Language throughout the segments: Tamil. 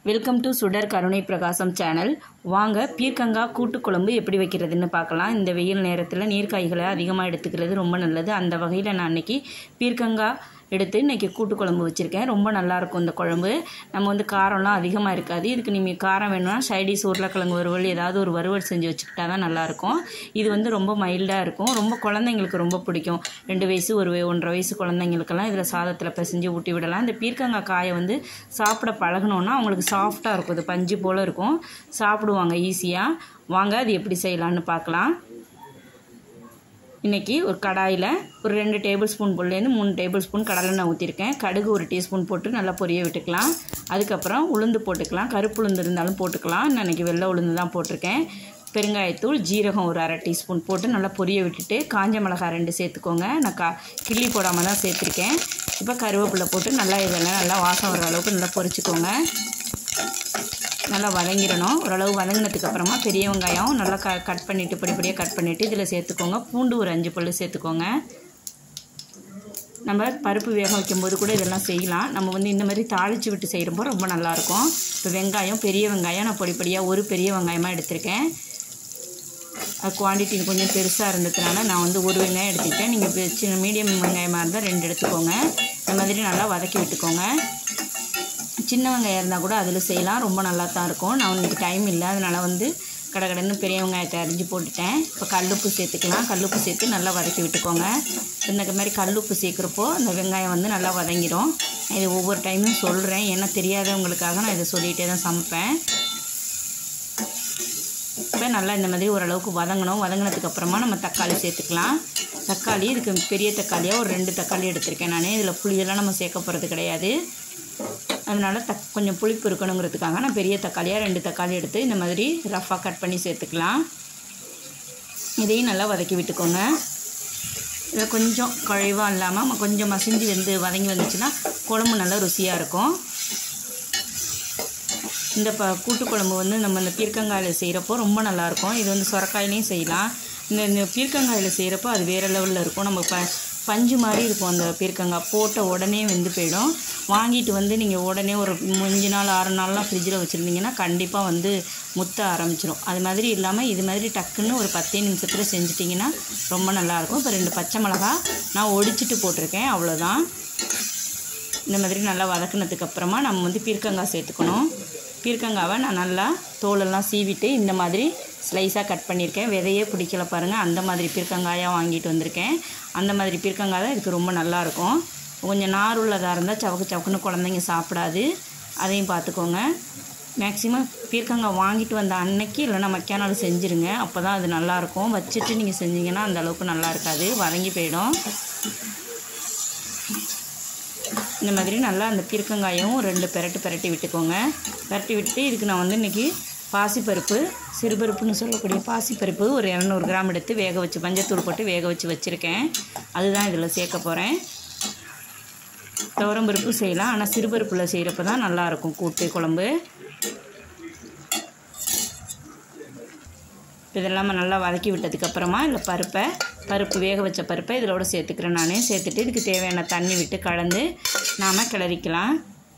வெல்கம் டு சுடர் கருணை பிரகாசம் சேனல் வாங்க பீர்க்கங்காய் கூட்டுக்குழம்பு எப்படி வைக்கிறதுன்னு பார்க்கலாம் இந்த வெயில் நேரத்தில் நீர்க்காய்களை அதிகமாக எடுத்துக்கிறது ரொம்ப நல்லது அந்த வகையில் நான் அன்றைக்கி பீர்க்கங்காய் எடுத்து இன்றைக்கி கூட்டு குழம்பு வச்சுருக்கேன் ரொம்ப நல்லாயிருக்கும் இந்த குழம்பு நம்ம வந்து காரம்லாம் அதிகமாக இருக்காது இதுக்கு நீங்கள் காரம் வேணும்னா சைடிஸ் உருளைக்கிழங்கு வறுவல் ஏதாவது ஒரு வறுவல் செஞ்சு வச்சுக்கிட்டா தான் நல்லாயிருக்கும் இது வந்து ரொம்ப மைல்டாக இருக்கும் ரொம்ப குழந்தைங்களுக்கு ரொம்ப பிடிக்கும் ரெண்டு வயசு ஒரு வய- ஒன்றரை வயசு குழந்தைங்களுக்கெல்லாம் இதில் சாதத்தில் பிசைஞ்சு ஊட்டி விடலாம் இந்த பீர்க்கங்காய் காயை வந்து சாப்பிட பழகணுன்னா அவங்களுக்கு சாஃப்டாக இருக்கும் இது பஞ்சு போல் இருக்கும் சாப்பிடுவாங்க ஈஸியாக வாங்க அது எப்படி செய்யலான்னு பார்க்கலாம் இன்றைக்கி ஒரு கடாயில் ஒரு ரெண்டு டேபிள் ஸ்பூன் போலேருந்து மூணு டேபிள் ஸ்பூன் கடலெண்ணெய் ஊற்றிருக்கேன் கடுகு ஒரு டீஸ்பூன் போட்டு நல்லா பொரிய விட்டுக்கலாம் அதுக்கப்புறம் உளுந்து போட்டுக்கலாம் கருப்பு உளுந்து இருந்தாலும் போட்டுக்கலாம் நான் இன்றைக்கி வெள்ளை உளுந்து தான் போட்டிருக்கேன் பெருங்காயத்தூள் ஜீரகம் ஒரு அரை டீஸ்பூன் போட்டு நல்லா பொரிய விட்டுட்டு காஞ்ச மிளகாய் ரெண்டு சேர்த்துக்கோங்க நான் கா கிள்ளி போடாமல் தான் சேர்த்துருக்கேன் இப்போ கருவேப்பிலை போட்டு நல்லா இதெல்லாம் நல்லா வாசம் வர அளவுக்கு நல்லா பொரிச்சுக்கோங்க நல்லா வதங்கிடணும் ஓரளவு வதங்கினதுக்கு அப்புறமா பெரிய வெங்காயம் நல்லா க கட் பண்ணிவிட்டு படிப்படியாக கட் பண்ணிவிட்டு இதில் சேர்த்துக்கோங்க பூண்டு ஒரு அஞ்சு பல்லு சேர்த்துக்கோங்க நம்ம பருப்பு வேக வைக்கும்போது கூட இதெல்லாம் செய்யலாம் நம்ம வந்து இந்த மாதிரி தாளித்து விட்டு செய்கிறப்போ ரொம்ப நல்லாயிருக்கும் இப்போ வெங்காயம் பெரிய வெங்காயம் நான் பொடி பொடியாக ஒரு பெரிய வெங்காயமாக எடுத்திருக்கேன் அது குவான்டிட்டி கொஞ்சம் பெருசாக இருந்ததுனால நான் வந்து ஒரு வெங்காயம் எடுத்துக்கிட்டேன் நீங்கள் சின்ன மீடியம் வெங்காயமாக இருந்தால் ரெண்டு எடுத்துக்கோங்க இந்த மாதிரி நல்லா வதக்கி விட்டுக்கோங்க சின்ன வெங்காயம் இருந்தால் கூட அதில் செய்யலாம் ரொம்ப நல்லா தான் இருக்கும் நான் உங்களுக்கு டைம் இல்லை அதனால் வந்து கடகடன்னு பெரிய வெங்காயத்தை அரிஞ்சு போட்டுட்டேன் இப்போ கல்லுப்பு சேர்த்துக்கலாம் கல்லுப்பு சேர்த்து நல்லா வதக்கி விட்டுக்கோங்க இந்த மாதிரி கல்லுப்பு சேர்க்குறப்போ அந்த வெங்காயம் வந்து நல்லா வதங்கிடும் நான் இது ஒவ்வொரு டைமும் சொல்கிறேன் ஏன்னா தெரியாதவங்களுக்காக நான் இதை சொல்லிகிட்டே தான் சமைப்பேன் இப்போ நல்லா இந்த மாதிரி ஓரளவுக்கு வதங்கணும் வதங்கினதுக்கு அப்புறமா நம்ம தக்காளி சேர்த்துக்கலாம் தக்காளி இதுக்கு பெரிய தக்காளியாக ஒரு ரெண்டு தக்காளி எடுத்திருக்கேன் நான் இதில் புளியெல்லாம் நம்ம சேர்க்க போகிறது கிடையாது அதனால் தக் கொஞ்சம் புளிப்பு இருக்கணுங்கிறதுக்காக நான் பெரிய தக்காளியாக ரெண்டு தக்காளி எடுத்து இந்த மாதிரி ரஃப்பாக கட் பண்ணி சேர்த்துக்கலாம் இதையும் நல்லா வதக்கி விட்டுக்கோங்க இதை கொஞ்சம் குழைவாக இல்லாமல் கொஞ்சம் மசிஞ்சு வெந்து வதங்கி வந்துச்சுன்னா குழம்பு நல்லா ருசியாக இருக்கும் இந்த ப கூட்டு குழம்பு வந்து நம்ம இந்த பீர்க்கங்காயில் செய்கிறப்போ ரொம்ப நல்லாயிருக்கும் இது வந்து சொரக்காயிலையும் செய்யலாம் இந்த இந்த பீர்க்கங்காயில் செய்கிறப்போ அது வேறு லெவலில் இருக்கும் நம்ம ப பஞ்சு மாதிரி இருக்கும் அந்த பீர்க்கங்காய் போட்ட உடனே வெந்து போயிடும் வாங்கிட்டு வந்து நீங்கள் உடனே ஒரு அஞ்சு நாள் ஆறு நாள்லாம் ஃப்ரிட்ஜில் வச்சுருந்தீங்கன்னா கண்டிப்பாக வந்து முத்த ஆரம்பிச்சிடும் அது மாதிரி இல்லாமல் இது மாதிரி டக்குன்னு ஒரு பத்தே நிமிஷத்தில் செஞ்சிட்டிங்கன்னா ரொம்ப நல்லாயிருக்கும் இப்போ ரெண்டு பச்சை மிளகா நான் ஒடிச்சிட்டு போட்டிருக்கேன் அவ்வளோதான் இந்த மாதிரி நல்லா வதக்குனதுக்கு அப்புறமா நம்ம வந்து பீர்க்கங்காய் சேர்த்துக்கணும் பீர்க்கங்காவை நான் நல்லா தோலெல்லாம் சீவிட்டு இந்த மாதிரி ஸ்லைஸாக கட் பண்ணியிருக்கேன் விதையே பிடிக்கல பாருங்கள் அந்த மாதிரி பீர்க்கங்காயாக வாங்கிட்டு வந்திருக்கேன் அந்த மாதிரி பீர்க்கங்காய் தான் இதுக்கு ரொம்ப நல்லாயிருக்கும் கொஞ்சம் நார் உள்ளதாக இருந்தால் சவக்கு சவக்குன்னு குழந்தைங்க சாப்பிடாது அதையும் பார்த்துக்கோங்க மேக்ஸிமம் பீர்க்கங்காய் வாங்கிட்டு வந்த அன்னைக்கு இல்லைன்னா மக்கியானால் செஞ்சுருங்க அப்போ தான் அது நல்லாயிருக்கும் வச்சுட்டு நீங்கள் செஞ்சீங்கன்னா அந்த அளவுக்கு நல்லா இருக்காது வதங்கி போயிடும் இந்த மாதிரி நல்லா அந்த பீர்க்கங்காயும் ரெண்டு பெரட்டு பெரட்டி விட்டுக்கோங்க பெரட்டி விட்டு இதுக்கு நான் வந்து இன்றைக்கி பாசிப்பருப்பு சிறுபருப்புன்னு சொல்லக்கூடிய பாசிப்பருப்பு ஒரு இரநூறு கிராம் எடுத்து வேக வச்சு மஞ்சத்தூள் போட்டு வேக வச்சு வச்சுருக்கேன் அதுதான் இதில் சேர்க்க போகிறேன் துவரம்பருப்பு செய்யலாம் ஆனால் சிறுபருப்பில் செய்கிறப்ப தான் நல்லாயிருக்கும் கூட்டு குழம்பு இதெல்லாம் நல்லா வதக்கி விட்டதுக்கப்புறமா இல்லை பருப்பை பருப்பு வேக வச்ச பருப்பை இதோட சேர்த்துக்கிறேன் நான் சேர்த்துட்டு இதுக்கு தேவையான தண்ணி விட்டு கலந்து நாம் கிளறிக்கலாம்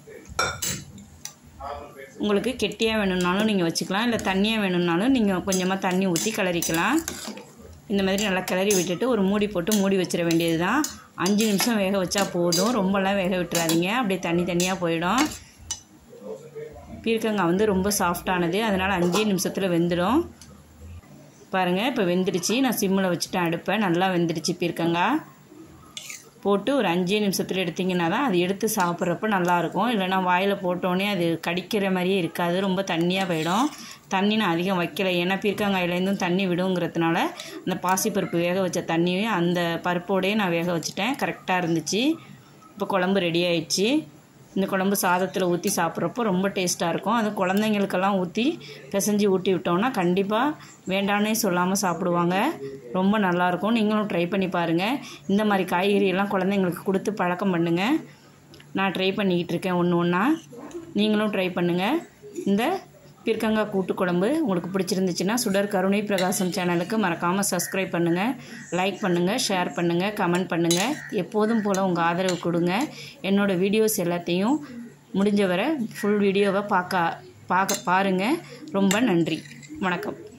உங்களுக்கு கெட்டியாக வேணும்னாலும் நீங்கள் வச்சுக்கலாம் இல்லை தண்ணியாக வேணும்னாலும் நீங்கள் கொஞ்சமாக தண்ணி ஊற்றி கிளறிக்கலாம் இந்த மாதிரி நல்லா கிளறி விட்டுட்டு ஒரு மூடி போட்டு மூடி வச்சிட வேண்டியது தான் அஞ்சு நிமிஷம் வேக வச்சா போதும் ரொம்பலாம் வேக விட்டுறாதீங்க அப்படியே தண்ணி தனியாக போயிடும் பீர்க்கங்காய் வந்து ரொம்ப சாஃப்டானது அதனால் அஞ்சே நிமிஷத்தில் வெந்துடும் பாருங்கள் இப்போ வெந்துடுச்சு நான் சிம்மில் வச்சுட்டேன் அடுப்பை நல்லா வெந்துடுச்சு பீர்க்கங்காய் போட்டு ஒரு அஞ்சே நிமிஷத்தில் எடுத்திங்கன்னா தான் அது எடுத்து சாப்பிட்றப்ப நல்லாயிருக்கும் இல்லைனா வாயில் போட்டோன்னே அது கடிக்கிற மாதிரியே இருக்காது ரொம்ப தண்ணியாக போயிடும் தண்ணி நான் அதிகம் வைக்கல ஏன்னா பீர்க்கங்காயிலேருந்தும் தண்ணி விடுங்கிறதுனால அந்த பாசிப்பருப்பு வேக வச்ச தண்ணியும் அந்த பருப்போடையே நான் வேக வச்சுட்டேன் கரெக்டாக இருந்துச்சு இப்போ குழம்பு ரெடி ஆயிடுச்சு இந்த குழம்பு சாதத்தில் ஊற்றி சாப்பிட்றப்போ ரொம்ப டேஸ்ட்டாக இருக்கும் அது குழந்தைங்களுக்கெல்லாம் ஊற்றி பிசைஞ்சு ஊட்டி விட்டோம்னா கண்டிப்பாக வேண்டானே சொல்லாமல் சாப்பிடுவாங்க ரொம்ப நல்லாயிருக்கும் நீங்களும் ட்ரை பண்ணி பாருங்கள் இந்த மாதிரி காய்கறியெல்லாம் குழந்தைங்களுக்கு கொடுத்து பழக்கம் பண்ணுங்கள் நான் ட்ரை பண்ணிக்கிட்டு இருக்கேன் ஒன்று ஒன்றா நீங்களும் ட்ரை பண்ணுங்கள் இந்த பீர்க்கங்காய் கூட்டு குழம்பு உங்களுக்கு பிடிச்சிருந்துச்சுன்னா சுடர் கருணை பிரகாசம் சேனலுக்கு மறக்காமல் சப்ஸ்கிரைப் பண்ணுங்கள் லைக் பண்ணுங்கள் ஷேர் பண்ணுங்கள் கமெண்ட் பண்ணுங்கள் எப்போதும் போல் உங்கள் ஆதரவு கொடுங்க என்னோடய வீடியோஸ் எல்லாத்தையும் முடிஞ்ச வரை ஃபுல் வீடியோவை பார்க்க பார்க்க பாருங்கள் ரொம்ப நன்றி வணக்கம்